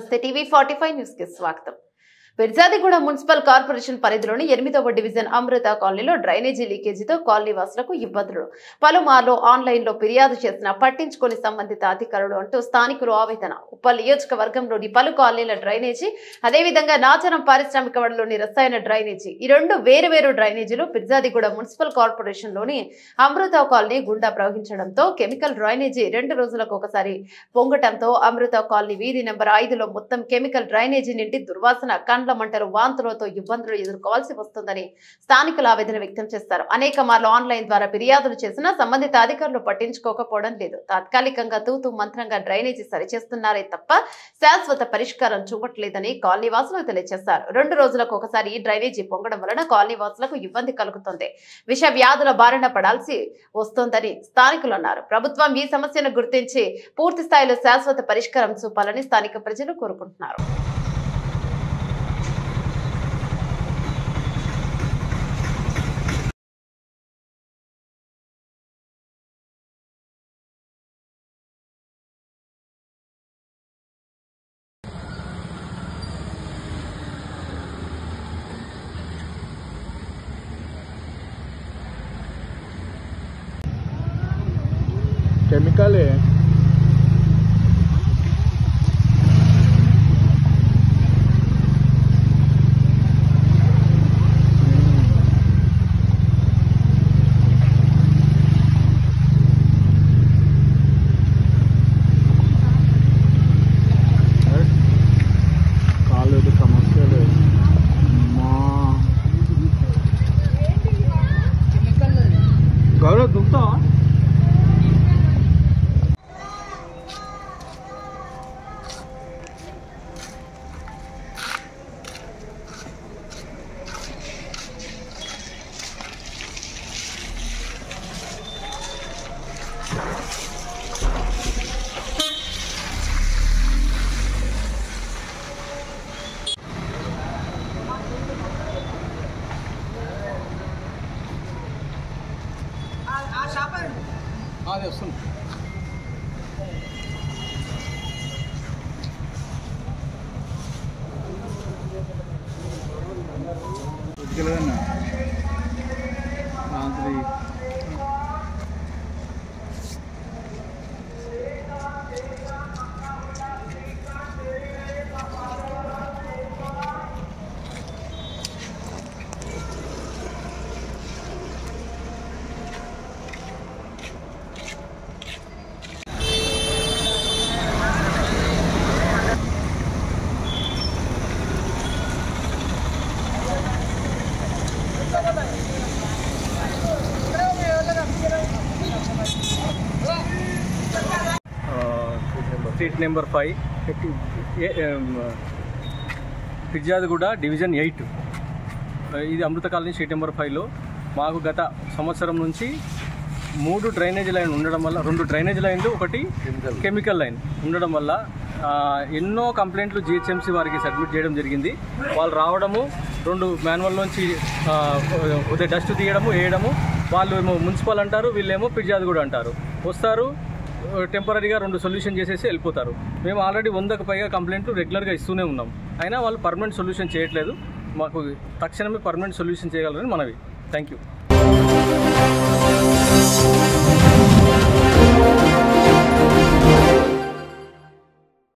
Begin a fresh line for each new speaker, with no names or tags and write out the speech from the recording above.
నమస్తే TV forty five news కి స్వాగతం పిర్జాదిగూడ మున్సిపల్ కార్పొరేషన్ పరిధిలోని ఎనిమిదవ డివిజన్ అమృత కాలనీలో డ్రైనేజీ లీకేజీతో కాలనీ వాసులకు ఇబ్బందులు పలుమార్లు ఆన్లైన్ లో ఫిర్యాదు చేసిన పట్టించుకొని సంబంధిత అధికారులు అంటూ స్థానికులు ఆవేదన ఉప్పల్ నియోజకవర్గంలోని పలు కాలనీల డ్రైనేజీ అదేవిధంగా నాచరం పారిశ్రామిక వాడలోని రసాయన డ్రైనేజీ ఈ రెండు వేరు వేరు డ్రైనేజీలు పిర్జాదిగూడ మున్సిపల్ కార్పొరేషన్ లోని అమృత కాలనీ గుండా ప్రవహించడంతో కెమికల్ డ్రైనేజీ రెండు రోజులకు ఒకసారి పొంగటంతో అమృత కాలనీ వీధి నెంబర్ ఐదులో మొత్తం కెమికల్ డ్రైనేజీ నిండి దుర్వాసన కండ్ల మంటలు వాంతులతో ఇబ్బందులు ఎదుర్కోవాల్సి వస్తుందని స్థానికులు ఆవేదన వ్యక్తం చేస్తారు అనేక మార్లు ఆన్లైన్ ద్వారా ఫిర్యాదులు చేసినా సంబంధిత అధికారులు పట్టించుకోకపోవడం లేదు తాత్కాలికంగా తూతూ మంత్రంగా డ్రైనేజీ సరిచేస్తున్నారే తప్ప శాశ్వత పరిష్కారం చూపట్లేదని కాలనీ వాసులు తెలియజేశారు రెండు రోజులకు ఒకసారి ఈ డ్రైనేజీ పొంగడం వలన కాలనీ వాసులకు ఇబ్బంది కలుగుతుంది విష వ్యాధుల బారిన పడాల్సి వస్తోందని స్థానికులు అన్నారు ప్రభుత్వం ఈ సమస్యను గుర్తించి పూర్తి స్థాయిలో శాశ్వత పరిష్కారం చూపాలని స్థానిక ప్రజలు కోరుకుంటున్నారు
केमिकल है కాలేదు సమస్య లేదు అమ్మా గౌరవ్ దుంతావా అది వస్తుంది ఉతికలేదన్నా రాత్రి
street number five Firzadiguda division eight ఇది అమృత కాలనీ స్ట్రీట్ నెంబర్ ఫైవ్లో మాకు గత సంవత్సరం నుంచి మూడు డ్రైనేజ్ లైన్ ఉండడం వల్ల రెండు డ్రైనేజ్ లైన్లు ఒకటి కెమికల్ లైన్ ఉండడం వల్ల ఆ, ఎన్నో కంప్లైంట్లు జిహెచ్ఎంసీ వారికి సబ్మిట్ చేయడం జరిగింది వాళ్ళు రావడము రెండు మాన్యువల్ నుంచి ఆ, ఉదయం డస్ట్ తీయడము వేయడము వాళ్ళు ఏమో మున్సిపల్ అంటారు వీళ్ళేమో పిర్జాదిగూడ అంటారు వస్తారు టెంపరీగా రెండు సొల్యూషన్ చేసేసి వెళ్ళిపోతారు మేము ఆల్రెడీ వందకు పైగా కంప్లైంట్లు రెగ్యులర్గా ఇస్తూనే ఉన్నాం అయినా వాళ్ళు పర్మనెంట్ సొల్యూషన్ చేయట్లేదు మాకు తక్షణమే పర్మనెంట్ సొల్యూషన్ చేయగలరని మనవి థ్యాంక్ యూ